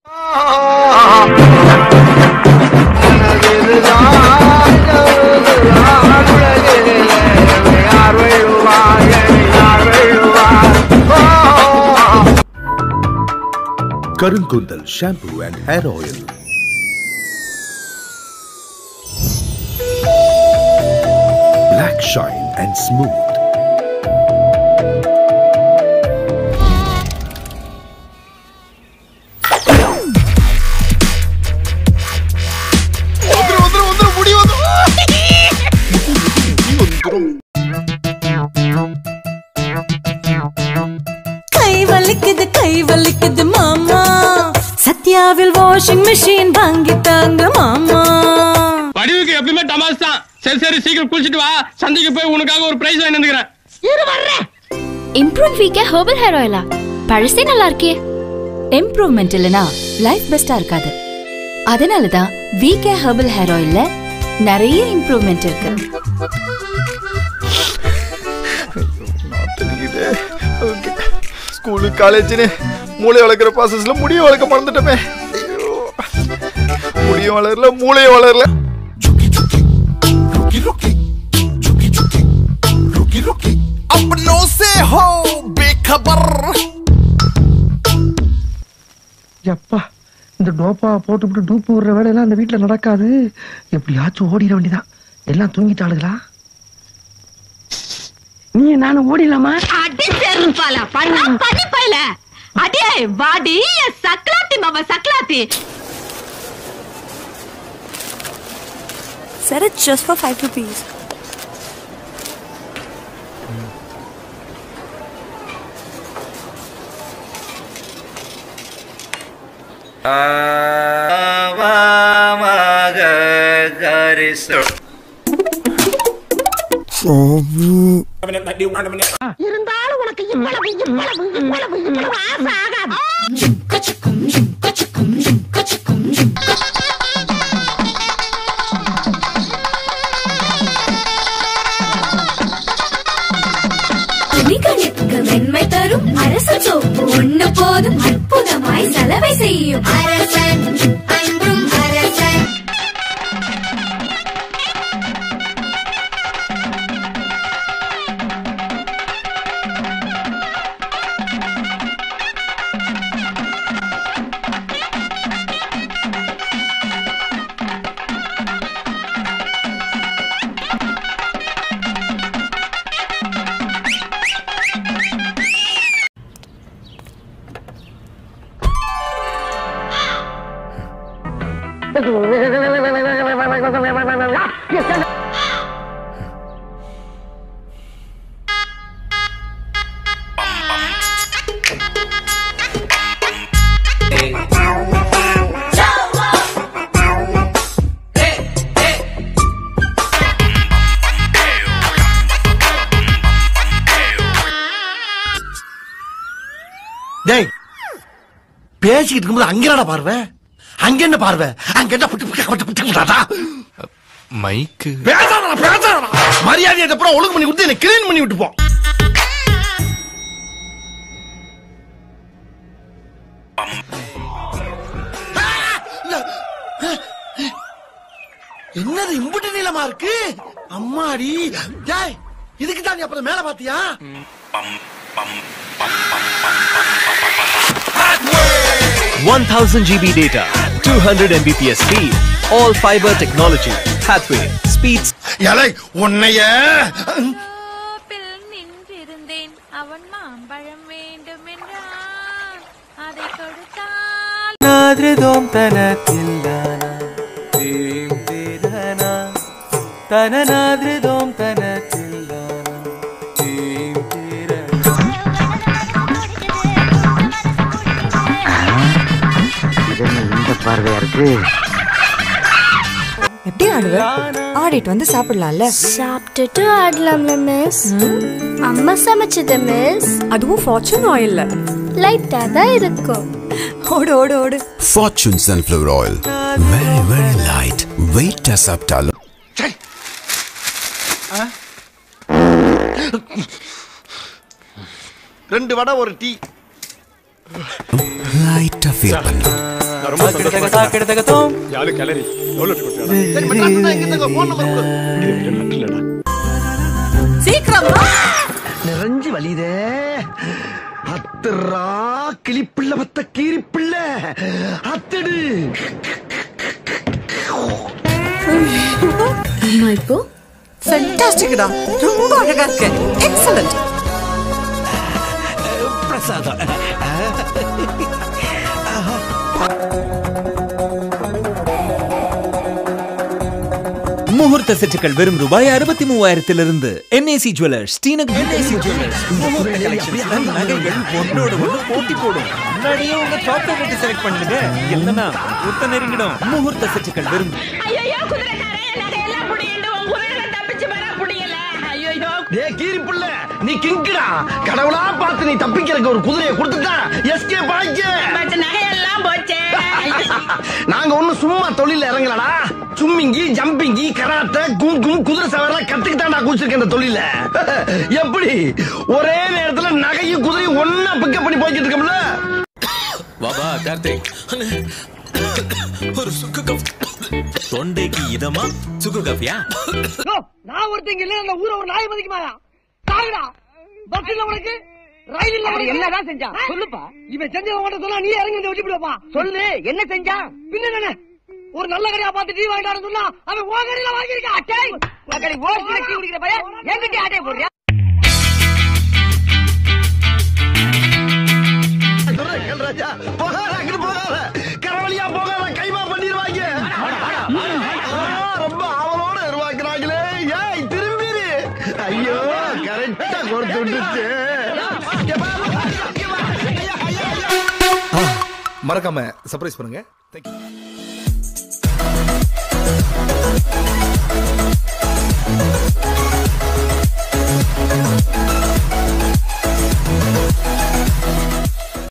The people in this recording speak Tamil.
கருங்குந்தல் shampoo and hair oil Black shine and smooth. வந்துரும் வந்துரும் வந்துரும் முடி வந்துரும் கை வலிக்குது கை வலிக்குது மாமா சத்யாவில் வாஷிங் மிஷின் வாங்கிட்டாங்க மாமா வடிவுக்கு எப்பயுமே டமாஸ் தான் சரி சரி சீக்கிரம் குளிச்சிட்டு வா சந்தைக்கு போய் உனக்காக ஒரு பிரைஸ் வாங்கி வந்துக்கிறேன் இம்ப்ரூவ் வீக்க ஹெர்பல் ஹேர் ஆயிலா பழசே நல்லா இருக்கே இம்ப்ரூவ்மெண்ட் இல்லனா லைஃப் பெஸ்டா இருக்காது அதனால தான் விகே ஹெர்பல் ஹேர் ஆயில்ல நிறைய இம்ப்ரூவ்மெண்ட் இருக்கு தெரியுது ஓகே ஸ்கூலு காலேஜ்னு மூளை வளர்க்குற ப்ராசஸ்ல முடிய வளர்க்க மறந்துட்டோமே ஐயோ முடியும் வளரல மூளையும் வளரல अपनों से हो बेखबर எப்பா இந்த டோப்பா போட்டுவிட்டு டூப்பு விடுற வேலையெல்லாம் அந்த வீட்டுல நடக்காது எப்படியாச்சும் ஓடிட வேண்டியதான் எல்லாம் தூங்கிட்டாளுங்களா நீ நானும் ஓடிடலாமா அடி செருப்பால பண்ணா பதிப்பையில அடே வாடி என் சக்லாத்தி மாவ சக்லாத்தி Said it just for 5 rupees. இருந்தாலும் உனக்கு இவ்வளவு இவ்வளவு இவ்வளவு இவ்வளவு ஆசை ஆகாது துணிகளுக்கு மென்மை தரும் அரச சோப்பு ஒண்ணு போதும் அற்புதமாய் சலவை செய்யும் அரசன் அன்றும் அரசன் டேய் பேசிக்கிட்டு இருக்கும்போது அங்க என்னடா பார்வை அங்க என்ன பார்வை அங்க என்ன புட்டு புட்டு புட்டு புட்டு புட்டாடா மைக்கு பேசாதடா பேசாதடா மரியாதையை அப்புறம் ஒழுங்கு பண்ணி கொடுத்து என்ன கிளீன் பண்ணி விட்டு போ என்னது இம்புட்டு நீளமா இருக்கு அம்மாடி டேய் இதுக்கு தான் நீ அப்புறம் மேல பாத்தியா 1000 GB data, 200 Mbps speed, all fiber technology, Hathway, speeds எலை உன்னைய நின்றிருந்தேன் அவன் மாம்பழம் வேண்டும் என்றான் அதை கொடுத்தால் நாதிருதோம் தனத்தில்லானா தீம் தீரனா தனநாதிருதோம் தனத்தில்லானா தீம் தீரனா இந்த பார்வையா இருக்கு எப்படி ஆடுவ ஆடிட்டு வந்து சாப்பிடலாம்ல சாப்பிட்டுட்டு ஆடலாம்ல மிஸ் அம்மா சமைச்சது மிஸ் அதுவும் ஃபார்ச்சூன் ஆயில்ல லைட்டா தான் இருக்கும் ஓடு ஓடு ஓடு Fortune Sunflower Oil. Very, very light. Weight test up talo. ரெண்டு வடை ஒரு டீ Light feel panna. நான் ரொம்ப சந்தோஷமா யாரு கிளறி எவ்வளவு கொடுத்தா சரி மெட்ராஸ் தான் எங்க தங்க போன் நம்பர் கொடு இல்லடா சீக்கிரம் வா. நிறைஞ்சு வலிதே அத்துறா கிளிப்பிள்ள பத்த கீரிப்பிள்ள அத்தடு அம்மா இப்போ ஃபென்டாஸ்டிக்டா ரொம்ப அழகா இருக்கு எக்ஸலண்ட் பிரசாதம் முகூர்த்த செட்டுகள் வெறும் ரூபாய் அறுபத்தி மூவாயிரத்திலிருந்து NAC jewellers Srinagar NAC jewellers முகூர்த்த கலெக்ஷன்ஸ்ல நகைகள் ஒன்றோட ஒன்று போட்டி போடும் முன்னாடியே உங்க சாக்லேட் எடுத்து செலக்ட் பண்ணுங்க இல்லனா முகூர்த்த நெருங்கிடும் முகூர்த்த செட்டுகள் வெறும் ஐயோ குதிரைக்காரே நகையெல்லாம் புடிங்கிட்டு உன் குதிரைகளை தப்பிச்சு வர முடியல ஐயோ டே கீரிப்புள்ள நீ கிங்குடா கடவுளா பார்த்து நீ தப்பிக்கிறதுக்கு ஒரு குதிரையை கொடுத்துட்டா எஸ்கே பாய்க்கு பச்ச நகையெல்லாம் போச்சே நாங்க ஒண்ணும் சும்மா தொழில இறங்கலடா சும்மிங்கி ஜம்பிங்கி கராத்தே கும் கும் குதிரை சவாரிலாம் கத்துக்கிட்டாண்டா குடிச்சிருக்கேன் இந்த தொழில எப்படி ஒரே நேரத்துல நகையும் குதிரையும் ஒன்னா பிக்கப் பண்ணி போய்கிட்டு இருக்கோம்ல வாபா கார்த்திக் ஒரு சுக்கு கப் தொண்டைக்கு இதமா சுக்கு காஃபியா நான் ஒருத்தங்க இல்ல அந்த ஊரை ஒரு நாய் மதிக்குமாயா தாகுடா பஸ் இல்ல உனக்கு ரயில் இல்ல உனக்கு என்னதான் செஞ்சான் சொல்லுப்பா இவன் செஞ்சத உன்கிட்ட சொன்னா நீ இறங்கி வந்து விட்டுடுப்பா சொல்லு என்ன செஞ்சான் பின்ன என்ன ஒரு நல்ல கடையா பார்த்து டீ வாங்கிட்டு சொன்னா அவன் உன் கடையில வாங்கியிருக்கா அட்டை உன் கடை ஓசி டீ குடிக்கிற பையன் என்கிட்ட ஆட்டை போடுறியா ராஜா போகாத அங்கிட்டு போகாத கரவழியா போகாத கைமா பண்ணிடுவாங்க ரொம்ப அவளோட உருவாக்குறாங்களே ஏய் திரும்பிரு ஐயோ கரெக்டா கொடுத்து விட்டுச்சு மறக்காம சர்ப்ரைஸ் பண்ணுங்க தேங்க்யூ